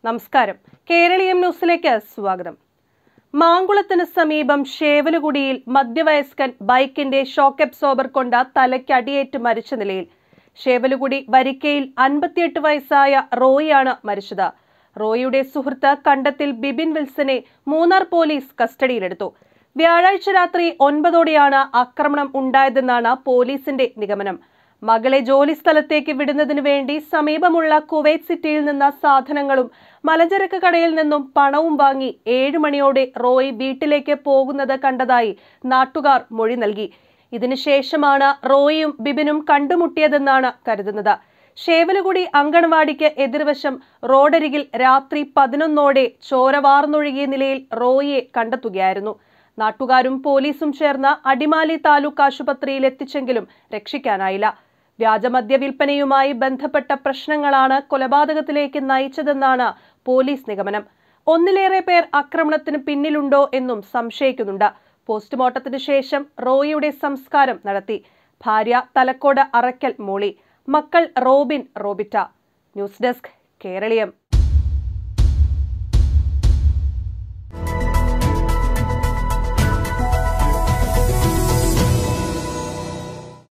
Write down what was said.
നമസ്കാരം കേരളീയം ന്യൂസിലേക്ക് സ്വാഗതം മാങ്കുളത്തിന് സമീപം ഷേവലുകുടിയിൽ മധ്യവയസ്കൻ ബൈക്കിന്റെ ഷോക്ക് അബ്സോർബർ കൊണ്ട് തലയ്ക്ക് അടിയേറ്റ് മരിച്ച നിലയിൽ ഷേവലുകുടി വരിക്കയിൽ അൻപത്തിയെട്ട് വയസ്സായ റോയിയാണ് മരിച്ചത് റോയിയുടെ സുഹൃത്ത് കണ്ടത്തിൽ ബിബിൻ വിൽസനെ മൂന്നാർ പോലീസ് കസ്റ്റഡിയിലെടുത്തു വ്യാഴാഴ്ച രാത്രി ഒൻപതോടെയാണ് ആക്രമണം ഉണ്ടായതെന്നാണ് പോലീസിന്റെ നിഗമനം മകളെ ജോലി സ്ഥലത്തേക്ക് വിടുന്നതിന് വേണ്ടി സമീപമുള്ള കുവൈറ്റ് സിറ്റിയിൽ നിന്ന് സാധനങ്ങളും മലഞ്ചരക്ക് കടയിൽ നിന്നും പണവും വാങ്ങി ഏഴു മണിയോടെ റോയ് വീട്ടിലേക്ക് പോകുന്നത് കണ്ടതായി നാട്ടുകാർ മൊഴി നൽകി ഇതിനുശേഷമാണ് റോയിയും ബിബിനും കണ്ടുമുട്ടിയതെന്നാണ് കരുതുന്നത് ഷേവലുകുടി അങ്കണവാടിക്ക് എതിർവശം റോഡരികിൽ രാത്രി പതിനൊന്നോടെ ചോര വാർന്നൊഴുകിയ നിലയിൽ റോയിയെ കണ്ടെത്തുകയായിരുന്നു നാട്ടുകാരും പോലീസും ചേർന്ന് അടിമാലി താലൂക്ക് ആശുപത്രിയിൽ എത്തിച്ചെങ്കിലും രക്ഷിക്കാനായില്ല വ്യാജമദ്യ വിൽപ്പനയുമായി ബന്ധപ്പെട്ട പ്രശ്നങ്ങളാണ് കൊലപാതകത്തിലേക്ക് നയിച്ചതെന്നാണ് പോലീസ് നിഗമനം ഒന്നിലേറെ പേർ ആക്രമണത്തിന് പിന്നിലുണ്ടോ എന്നും സംശയിക്കുന്നുണ്ട് പോസ്റ്റ്മോർട്ടത്തിന് ശേഷം റോയിയുടെ സംസ്കാരം നടത്തി ഭാര്യ തലക്കോട് അറക്കൽ മോളി മക്കൾ റോബിൻ റോബിറ്റ ന്യൂസ് ഡെസ്ക് കേരളീയം